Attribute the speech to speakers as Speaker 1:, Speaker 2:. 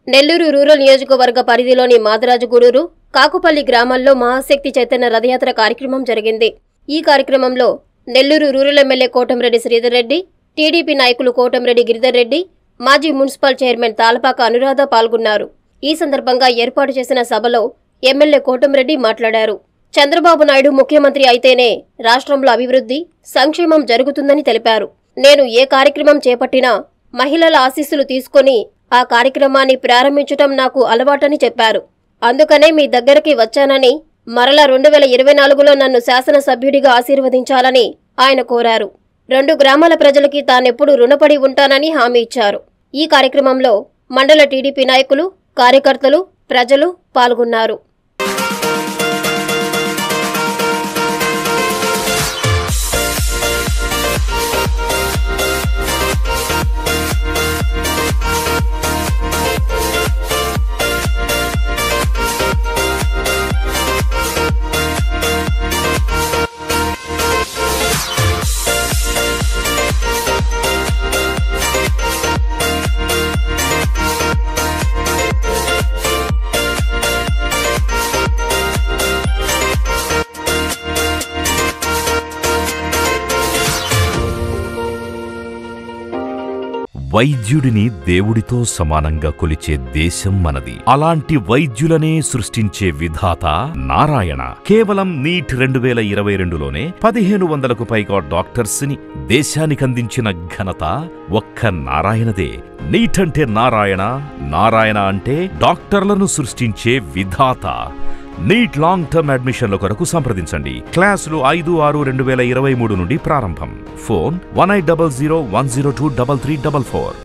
Speaker 1: Nellore rural నియోజకవర్గ పరిధిలోని మాదరాజుగూడూరు కాకుపల్లి గ్రామాల్లో మహాశక్తి చైతన్య రథయాత్ర కార్యక్రమం జరిగింది ఈ కార్యక్రమంలో Nellore rural MLA Kotamreddy Sridhar Reddy TDP నాయకులు కోటంరెడ్డి గిరిధర్ రెడ్డి మాజీ మున్సిపల్ చైర్మన్ తాలపాక అనురాధ పాల్గొన్నారు ఈ సందర్భంగా ఏర్పాటు చేసిన సభలో ఎమ్మెల్యే కోటంరెడ్డి మాట్లాడారు చంద్రబాబు నాయుడు ముఖ్యమంత్రి అయితేనే రాష్ట్రంలో అభివృద్ధి సంక్షేమం జరుగుతుందని తెలిపారు నేను ఏ కార్యక్రమం చేపట్టినా మహిళల ఆశీస్సులు తీసుకొని ఆ కార్యక్రమాన్ని ప్రారంభించటం నాకు అలవాటని చెప్పారు అందుకనే మీ దగ్గరికి వచ్చానని మరల రెండు వేల ఇరవై నాలుగులో నన్ను శాసనసభ్యుడిగా ఆశీర్వదించాలని ఆయన కోరారు రెండు గ్రామాల ప్రజలకి తానెప్పుడు రుణపడి ఉంటానని హామీ ఇచ్చారు ఈ కార్యక్రమంలో మండల టీడీపీ నాయకులు కార్యకర్తలు ప్రజలు పాల్గొన్నారు
Speaker 2: వైద్యుడిని దేవుడితో సమానంగా కొలిచే దేశం మనది అలాంటి వైద్యులనే సృష్టించే విధాత నారాయణ కేవలం నీట్ రెండు వేల ఇరవై రెండులోనే పదిహేను వందలకు పైగా డాక్టర్స్ ని దేశానికందించిన ఘనత ఒక్క నారాయణదే నీట్ అంటే నారాయణ నారాయణ అంటే డాక్టర్లను సృష్టించే విధాత నీట్ లాంగ్ టర్మ్ అడ్మిషన్ల కొరకు సంప్రదించండి క్లాసులు ఐదు ఆరు రెండు వేల ఇరవై మూడు నుండి ప్రారంభం phone one eight double zero one zero two double three double four